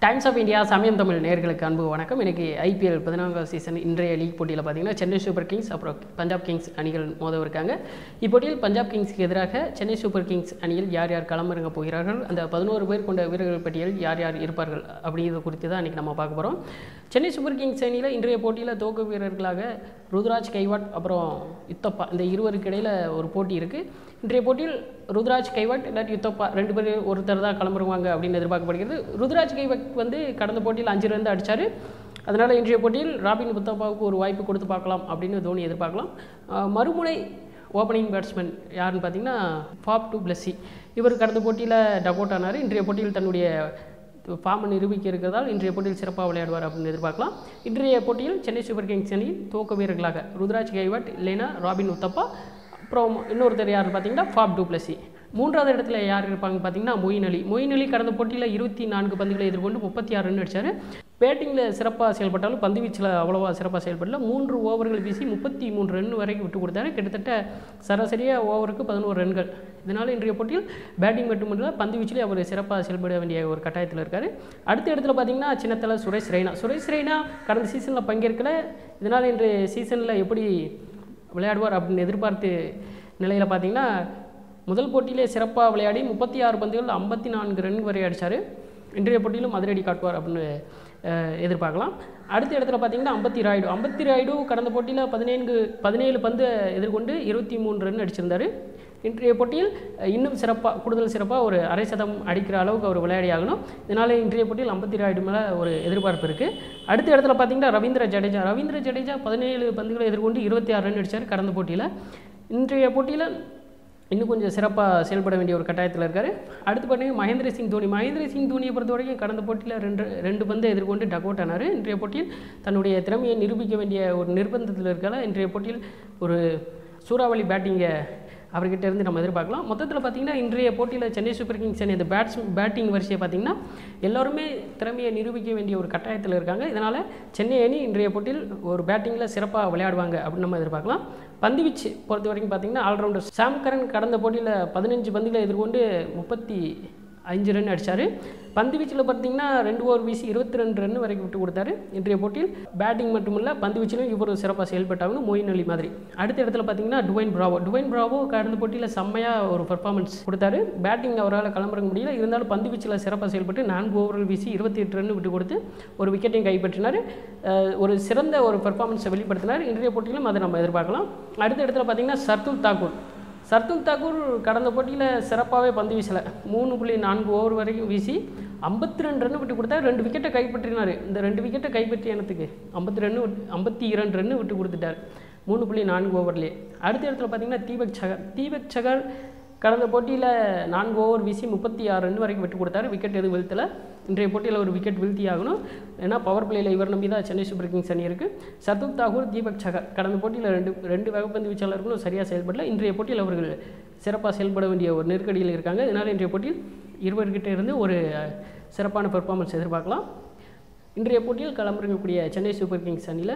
times of India சமயம் தமிழ் நேர்களுக்கு அன்பு வணக்கம் இன்னைக்கு ஐபிஎல் பதினான்காவது சீசன் இன்றைய லீக் போட்டியில் பார்த்தீங்கன்னா சென்னை சூப்பர் கிங்ஸ் அப்புறம் பஞ்சாப் கிங்ஸ் அணிகள் மோத இருக்காங்க இப்போட்டியில் பஞ்சாப் கிங்ஸ்க்கு எதிராக சென்னை சூப்பர் கிங்ஸ் அணியில் யார் யார் களமிறங்க போகிறார்கள் அந்த பதினோரு பேர் கொண்ட வீரர்கள் பட்டியல் யார் யார் இருப்பார்கள் அப்படிங்கிறது குறித்து தான் இன்றைக்கி நம்ம பார்க்க போகிறோம் சென்னை சூப்பர் கிங்ஸ் அணியில் இன்றைய போட்டியில் துவக்க வீரர்களாக ருத்ராஜ் கைவாட் அப்புறம் யுத்தப்பா இந்த இருவருக்கு இடையில் ஒரு போட்டி இருக்குது இன்றைய போட்டியில் ருத்ராஜ் கைவட் இல்லாட்டி யுத்தப்பா ரெண்டு பேர் ஒருத்தர் தான் கிளம்புருவாங்க அப்படின்னு எதிர்பார்க்கப்படுகிறது ருத்ராஜ் கைவட் வந்து கடந்த போட்டியில் அஞ்சு ரன் அடித்தார் அதனால் இன்றைய போட்டியில் ராபின் உத்தப்பாவுக்கு ஒரு வாய்ப்பு கொடுத்து பார்க்கலாம் அப்படின்னு தோனி எதிர்பார்க்கலாம் அஹ் மறுமுனை ஓப்பனிங் பேட்ஸ்மேன் யாருன்னு பார்த்தீங்கன்னா ஃபாப் டு பிளஸ்ஸி இவர் கடந்த போட்டியில் டகோட் ஆனார் இன்றைய போட்டியில் தன்னுடைய ஃபார்மை நிரூபிக்க இருக்கிறதால் இன்றைய போட்டியில் சிறப்பாக விளையாடுவார் அப்படின்னு எதிர்பார்க்கலாம் இன்றைய போட்டியில் சென்னை சூப்பர் கிங்ஸ் அணியின் துவக்க வீரர்களாக ருத்ராஜ் கைவட் இல்லைனா ராபின் உத்தப்பா அப்புறம் இன்னொருத்தர் யார் பார்த்தீங்கன்னா ஃபாப் டூப்ளசி மூன்றாவது இடத்துல யார் இருப்பாங்க பார்த்தீங்கன்னா மொயின் அலி மொயின் அலி கடந்த போட்டியில் இருபத்தி நான்கு பந்துகளை எதிர்கொண்டு முப்பத்தி ஆறு ரன் அடித்தார் பேட்டிங்கில் சிறப்பாக செயல்பட்டாலும் பந்து வீச்சில் அவ்வளோவா சிறப்பாக செயல்படல மூன்று ஓவர்கள் வீசி முப்பத்தி மூன்று ரன் வரைக்கும் விட்டு கொடுத்தாரு கிட்டத்தட்ட சராசரியாக ஓவருக்கு பதினோரு ரன்கள் இதனால் இன்றைய போட்டியில் பேட்டிங் மட்டுமல்ல பந்து வீச்சிலே அவர் சிறப்பாக செயல்பட வேண்டிய ஒரு கட்டாயத்தில் இருக்கார் அடுத்த இடத்துல பார்த்தீங்கன்னா சின்னத்தல சுரேஷ் ரெய்னா சுரேஷ் ரெய்னா கடந்த சீசனில் பங்கேற்கல இதனால் இன்றைய சீசனில் எப்படி விளையாடுவார் அப்படின்னு எதிர்பார்த்து நிலையில் பார்த்தீங்கன்னா முதல் போட்டியிலே சிறப்பாக விளையாடி முப்பத்தி ஆறு பந்துகள் ஐம்பத்தி நான்கு ரன் வரை அடித்தார் இன்றைய போட்டியிலும் அதிரடி காட்டுவார் அப்படின்னு அஹ், எதிர்பார்க்கலாம் அடுத்த இடத்துல பார்த்தீங்கன்னா அம்பத்தி ராயுடு அம்பத்தி ராயுடு கடந்த போட்டியில் பதினேழு பதினேழு பந்து எதிர்கொண்டு இருபத்தி மூணு ரன் அடிச்சிருந்தார் இன்றைய போட்டியில் அஹ், இன்னும் சிறப்பாக கூடுதல் சிறப்பாக ஒரு அரை சதம் அடிக்கிற அளவுக்கு அவர் விளையாடி ஆகணும் இதனால் இன்றைய போட்டியில் அம்பத்தி ராயுடு மேலே ஒரு எதிர்பார்ப்பு இருக்குது அடுத்த இடத்துல பார்த்தீங்கன்னா ரவீந்திர ஜடேஜா ரவீந்திர ஜடேஜா பதினேழு பந்துகளை எதிர்கொண்டு இருபத்தி ஆறு ரன் அடித்தார் கடந்த போட்டியில் இன்றைய போட்டியில் இன்னும் கொஞ்சம் சிறப்பாக செயல்பட வேண்டிய ஒரு கட்டாயத்தில் இருக்கார் அடுத்து பார்த்தீங்கன்னா மகேந்திர சிங் தோனி மகேந்திர சிங் தோனியை பொறுத்த வரைக்கும் கடந்த போட்டியில் ரெண்டு ரெண்டு பந்தை எதிர்கொண்டு டக் அவுட் ஆனார் இன்றைய போட்டியில் தன்னுடைய திறமையை நிரூபிக்க வேண்டிய ஒரு நிர்பந்தத்தில் இருக்கால இன்றைய போட்டியில் ஒரு சூறாவளி பேட்டிங்கை அவர்கிட்ட இருந்து நம்ம எதிர்பார்க்கலாம் மொத்தத்தில் பார்த்தீங்கன்னா இன்றைய போட்டியில் சென்னை சூப்பர் கிங்ஸ் அணி இந்த பேட்ஸ் பேட்டிங் வரிசையை பார்த்தீங்கன்னா எல்லாருமே திறமையை நிரூபிக்க வேண்டிய ஒரு கட்டாயத்தில் இருக்காங்க இதனால் சென்னை அணி இன்றைய போட்டியில் ஒரு பேட்டிங்கில் சிறப்பாக விளையாடுவாங்க அப்படின்னு நம்ம எதிர்பார்க்கலாம் பந்துவீச்சு பொறுத்த வரைக்கும் பார்த்தீங்கன்னா ஆல்ரவுண்டர் சாம் கரன் கடந்த போட்டியில் பதினஞ்சு பந்துகளை எதிர்கொண்டு முப்பத்தி அஞ்சு ரன் அடித்தார் பந்து வீச்சில் பார்த்தீங்கன்னா ரெண்டு ஓவர் வீசி இருபத்தி ரெண்டு ரன் வரைக்கும் விட்டு கொடுத்தாரு இன்றைய போட்டியில் பேட்டிங் மட்டுமில்ல பந்து வீச்சிலும் இவர் சிறப்பாக செயல்பட்டாங்கன்னு மொயின் அலி மாதிரி அடுத்த இடத்துல பார்த்தீங்கன்னா டுவைன் பிராவோ டுவைன் பிராவோ கடந்த போட்டியில் செம்மையாக ஒரு பெர்ஃபார்மன்ஸ் கொடுத்தாரு பேட்டிங் அவரால் கிளம்புற முடியல இருந்தாலும் பந்து வீச்சில் சிறப்பாக செயல்பட்டு நான்கு ஓவர்கள் வீசி இருபத்தி எட்டு ரன் விட்டு கொடுத்து ஒரு விக்கெட்டையும் கைப்பற்றினார் அஹ் ஒரு சிறந்த ஒரு பெர்ஃபார்மன்ஸை வெளிப்படுத்தினார் இன்றைய போட்டியிலும் அதை நம்ம எதிர்பார்க்கலாம் அடுத்த இடத்துல பார்த்தீங்கன்னா சர்துல் தாக்கூர் சர்துல் தாக்கூர் கடந்த போட்டியில் சிறப்பாகவே பந்து வீசலை மூணு புள்ளி நான்கு ஓவர் வரைக்கும் வீசி ஐம்பத்தி ரெண்டு ரன் விட்டு கொடுத்தா ரெண்டு விக்கெட்டை கைப்பற்றினார் இந்த ரெண்டு விக்கெட்டை கைப்பற்றிய இனத்துக்கு ஐம்பத்தி ரெண்டு ஐம்பத்தி இரண்டு ரன் விட்டு கொடுத்துட்டார் மூணு புள்ளி நான்கு ஓவர்லேயே அடுத்த இடத்துல பார்த்தீங்கன்னா தீபக் சகர் தீபக் சகர் கடந்த போட்டியில் நான்கு ஓவர் வீசி முப்பத்தி ஆறு ரன் வரைக்கும் விட்டு கொடுத்தாரு விக்கெட் எதுவும் வீழ்த்தலை இன்றைய போட்டியில் ஒரு விக்கெட் வீழ்த்தி ஆகணும் ஏன்னா பவர் பிளேயில் இவர் நம்பி தான் சென்னை சூப்பர் கிங்ஸ் அணி இருக்குது சர்துல் தாகூர் தீபக் சகர் கடந்த போட்டியில் ரெண்டு ரெண்டு வேகப்பந்து வீச்சாளர்களும் சரியாக செயல்படல இன்றைய போட்டியில் அவர்கள் சிறப்பாக செயல்பட வேண்டிய ஒரு நெருக்கடியில் இருக்காங்க இதனால் இன்றைய போட்டியில் இருவர்கிட்ட இருந்து ஒரு சிறப்பான பெர்ஃபார்மன்ஸ் எதிர்பார்க்கலாம் இன்றைய போட்டியில் களமிறங்கக்கூடிய சென்னை சூப்பர் கிங்ஸ் அணியில்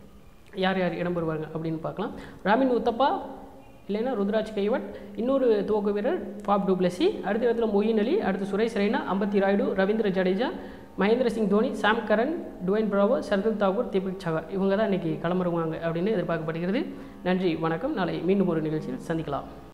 யார் யார் இடம் பெறுவாங்க அப்படின்னு பார்க்கலாம் ராமின் உத்தப்பா இல்லைன்னா ருத்ராஜ் கைவட் இன்னொரு துவக்க வீரர் ஃபாப் டூப்ளசி அடுத்த இடத்துல மொயின் அலி அடுத்து Suresh Raina Ambati Rayudu Ravindra Jadeja Mahendra Singh Dhoni Sam Curran Dwayne Bravo Shardul Thakur Deepak Chahar இவங்க தான் இன்றைக்கி களமிறங்குவாங்க அப்படின்னு எதிர்பார்க்கப்படுகிறது நன்றி வணக்கம் நாளை மீண்டும் ஒரு நிகழ்ச்சியில் சந்திக்கலாம்